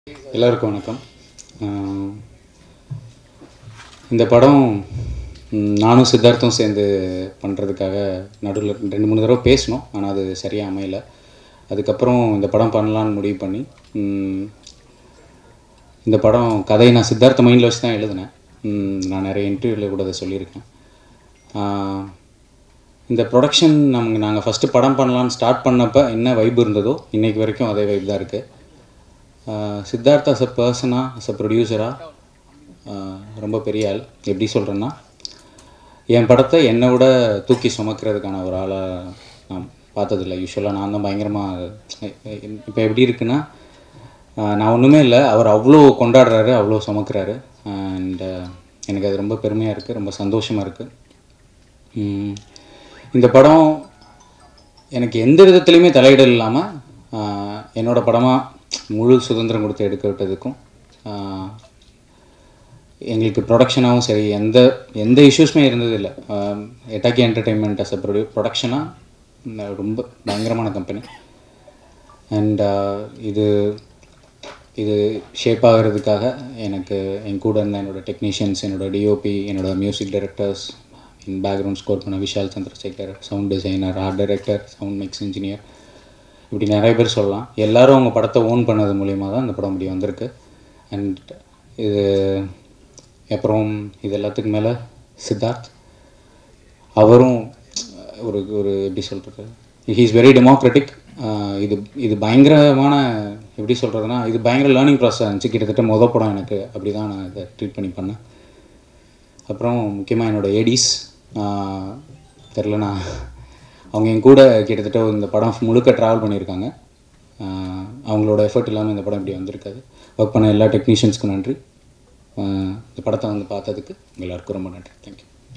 எல்லாருக்கும் வணக்கம் ஆஹ் இந்த படம் ம், நானும் சித்தார்த்தும் சேர்ந்து பண்ணுறதுக்காக நடுவில் ரெண்டு மூணு தடவை பேசினோம் ஆனால் அது சரியாக அமையல அதுக்கப்புறம் இந்த படம் பண்ணலான்னு முடிவு பண்ணி ம், இந்த படம் கதையை நான் சித்தார்த்த மைண்டில் வச்சு தான் எழுதினேன் ம், நான் நிறைய இன்டர்வியூவில் கூட அதை சொல்லியிருக்கேன் ஆஹ் இந்த ப்ரொடக்ஷன் நம்ம நாங்கள் ஃபஸ்ட்டு படம் பண்ணலான்னு ஸ்டார்ட் பண்ணப்போ என்ன வைப் இருந்ததோ இன்னைக்கு வரைக்கும் அதே வைப் தான் இருக்குது சித்தார்த் அஸ் அ பர்சனாக அஸ் அ ப்ரொடியூசராக ரொம்ப பெரிய ஆள் எப்படி சொல்கிறேன்னா என் படத்தை என்னை விட தூக்கி சுமக்கிறதுக்கான ஒரு ஆளாக நான் பார்த்ததில்ல யூஸ்வலாக நான் தான் பயங்கரமாக இப்போ எப்படி இருக்குன்னா ஆஹ் நான் ஒன்றுமே இல்லை அவர் அவ்வளோ கொண்டாடுறாரு அவ்வளோ சுமக்கிறாரு அண்ட் எனக்கு அது ரொம்ப பெருமையாக இருக்குது ரொம்ப சந்தோஷமாக இருக்குது உம், இந்த படம் எனக்கு எந்த விதத்துலையுமே தலையிடல் இல்லாமல் என்னோட படமாக முழு சுதந்திரம் கொடுத்து எடுக்க விட்டதுக்கும் ஆஹ், எங்களுக்கு ப்ரொடக்ஷனாகவும் சரி எந்த எந்த இஷ்யூஸுமே இருந்ததில்லை எட்டாக்கி என்டர்டெயின்மெண்ட் அஸ் அ ப்ரொடியூ ப்ரொடக்ஷனாக ரொம்ப பயங்கரமான கம்பெனி அண்ட் இது இது ஷேப் ஆகிறதுக்காக எனக்கு என் கூட இருந்த என்னோட டெக்னீஷியன்ஸ் என்னோட டிஓபி என்னோட மியூசிக் டைரக்டர்ஸ் என் பேக்ரவுண்ட் ஸ்கோர் பண்ண Vishal Chandrasekhar sound designer art director sound mix engineer இப்படி நிறைய பேர் சொல்லலாம் எல்லாரும் அவங்க படத்தை ஓன் பண்ணது மூலியமாக தான் இந்த படம் இப்படி வந்திருக்கு அண்ட் இது அப்புறம் இது எல்லாத்துக்கும் மேலே சித்தார்த் அவரும் ஒரு ஒரு எப்படி சொல்கிறது ஹீ இஸ் வெரி டெமோக்ராட்டிக் இது இது பயங்கரமான எப்படி சொல்கிறதுனா இது பயங்கர லேர்னிங் ப்ராசஸ் இருந்துச்சு கிட்டத்தட்ட மொத படம் எனக்கு அப்படி தான் நான் இதை ட்ரீட் பண்ணி பண்ணேன் அப்புறம் முக்கியமாக என்னோடய ஏடிஸ் தெரில நான் அவங்க என் கூட கிட்டத்தட்ட இந்த படம் முழுக்க ட்ராவல் பண்ணியிருக்காங்க ஆஹ் அவங்களோட எஃபர்ட் இல்லாமல் இந்த படம் இப்படி வந்திருக்காது ஒர்க் பண்ண எல்லா டெக்னீஷியன்ஸ்க்கும் நன்றி ஆஹ் இந்த படத்தை வந்து பார்த்ததுக்கு உங்க எல்லாருக்கும் ரொம்ப நன்றி தேங்க்யூ